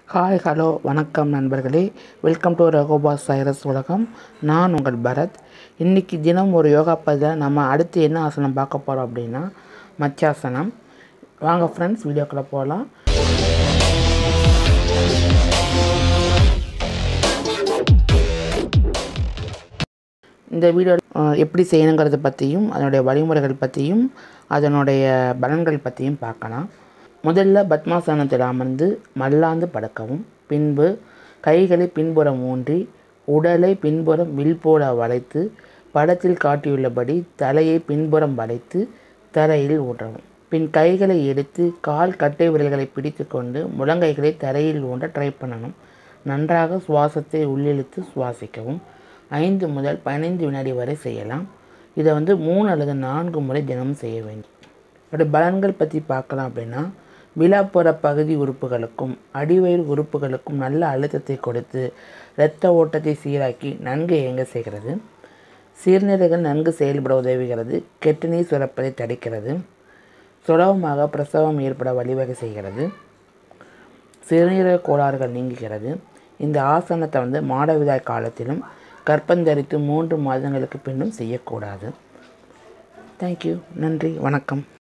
hi hello வணக்கம் நண்பர்களே welcome to ரகோபா Cyrus உலகம் நான் உங்கள் பரத் இன்றைக்கி தினம் ஒரு யோகா பதில் நம்ம அடுத்து என்ன ஆசனம் பார்க்க போகிறோம் அப்படின்னா மச்சாசனம் வாங்க ஃப்ரெண்ட்ஸ் வீடியோக்குள்ளே போகலாம் இந்த வீடியோ அஹ், எப்படி செய்யணுங்கிறத பற்றியும் அதனுடைய வழிமுறைகள் பற்றியும் அதனுடைய பலன்கள் பற்றியும் பார்க்கலாம் முதல்ல பத்மாசனத்தில் அமர்ந்து மல்லாந்து படுக்கவும் பின்பு கைகளை பின்புறம் ஊன்றி உடலை பின்புறம் வில் போல வளைத்து படத்தில் காட்டியுள்ளபடி தலையை பின்புறம் வளைத்து தரையில் ஊன்றவும் பின் கைகளை எடுத்து கால் கட்டை விரல்களை பிடித்து கொண்டு முழங்கைகளை தரையில் ஊன்ற ட்ரை பண்ணணும் நன்றாக சுவாசத்தை உள்ளிழுத்து சுவாசிக்கவும் ஐந்து முதல் பதினைந்து வினாடி வரை செய்யலாம் இதை வந்து மூணு அல்லது நான்கு முறை தினமும் செய்ய வேண்டும் அப்படி பலன்கள் பற்றி பார்க்கலாம் அப்படின்னா விழாப்புற பகுதி உறுப்புகளுக்கும் அடிவயிறு உறுப்புகளுக்கும் நல்ல அழுத்தத்தை கொடுத்து இரத்த ஓட்டத்தை சீராக்கி நன்கு இயங்க செய்கிறது சிறுநீரகம் நன்கு செயல்பட உதவுகிறது கெட்ட நீர் சுரப்பதை தடுக்கிறது சுலபமாக பிரசவம் ஏற்பட வழிவகை செய்கிறது சிறுநீரக கோளாறுகள் நீங்குகிறது இந்த ஆசனத்தை வந்து மாடவிதாய் காலத்திலும் கற்பந்தரித்து மூன்று மாதங்களுக்கு பின்னும் செய்யக்கூடாது தேங்க்யூ நன்றி வணக்கம்